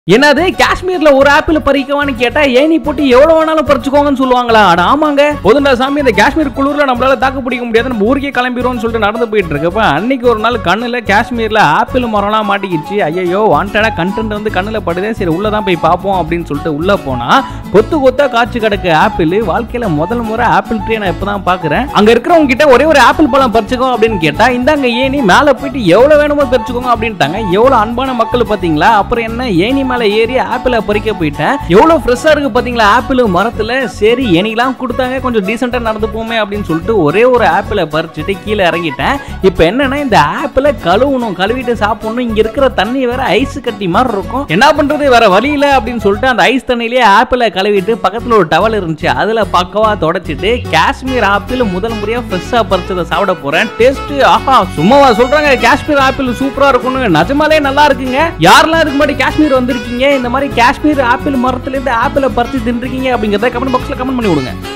என்னது காஷ்மீர்ல ஒரு ஆப்பிள் பறிக்கவான்னு கேட்டா ஏனி போட்டு எவ்வளவு வேணாலும் பறிச்சுக்கோங்கன்னு சொல்லுவாங்களா அட ஆமாங்க போதுண்டா சாமி இந்த காஷ்மீர் குளிர்ல நம்மளால தாக்கு பிடிக்க முடியாது நம்ம ஊருக்கே கிளம்பிடுவோம்னு சொல்லிட்டு நடந்து போயிட்டு இருக்கப்ப அன்னைக்கு ஒரு நாள் கண்ணுல காஷ்மீர்ல ஆப்பிள் மரம்லாம் மாட்டிக்கிச்சு ஐயோ வாண்டடா கண்டென்ட் வந்து கண்ணுல படுதே சரி உள்ளதான் போய் பார்ப்போம் அப்படின்னு சொல்லிட்டு உள்ள போனா கொத்து கொத்தா காய்ச்சி கிடக்கு ஆப்பிள் வாழ்க்கையில முதல் முறை ஆப்பிள் ட்ரீ நான் இப்பதான் பாக்குறேன் அங்க இருக்கிறவங்க கிட்ட ஒரே ஒரு ஆப்பிள் பழம் பறிச்சுக்கோ அப்படின்னு கேட்டா இந்தாங்க ஏனி மேல போயிட்டு எவ்வளவு வேணுமோ பறிச்சுக்கோங்க அப்படின்ட்டாங்க எவ்வளவு அன்பான மக்கள் பாத்தீங்களா அப்புறம் என்ன ஏனி மேல ஏறி ஆப்பிள பறிக்க போயிட்டேன் எவ்வளவு ஃப்ரெஷ்ஷா இருக்கு பாத்தீங்களா ஆப்பிள் மரத்துல சரி ஏனிலாம் கொடுத்தாங்க கொஞ்சம் டீசெண்டா நடந்து போமே அப்படின்னு சொல்லிட்டு ஒரே ஒரு ஆப்பிள பறிச்சுட்டு கீழே இறங்கிட்டேன் இப்போ என்னன்னா இந்த ஆப்பிள கழுவணும் கழுவிட்டு சாப்பிடணும் இங்க இருக்கிற தண்ணி வேற ஐஸ் கட்டி மாதிரி இருக்கும் என்ன பண்றது வேற வழி இல்ல அப்படின்னு சொல்லிட்டு அந்த ஐஸ் தண்ணியிலேயே ஆப்பிள கழுவிட்டு பக்கத்துல ஒரு டவல் இருந்துச்சு அதுல பக்கவா தொடச்சிட்டு காஷ்மீர் ஆப்பிள் முதல் முறையா ஃப்ரெஷ்ஷா பறிச்சதை சாப்பிட போறேன் டேஸ்ட் ஆஹா சும்மாவா சொல்றாங்க காஷ்மீர் ஆப்பிள் சூப்பரா இருக்கும்னு நிஜமாலே நல்லா இருக்குங்க யாரெல்லாம் இதுக்கு முன்னாடி காஷ்மீர் வந்திருக்கீங்க இந்த மாதிரி காஷ்மீர் ஆப்பிள் மரத்துல இருந்து ஆப்பிள பறிச்சு தின்றுக்கீங்க அப்படிங்கறத கமெண்ட் பாக்ஸ்ல கமெண்ட் பண்ணி விடுங்க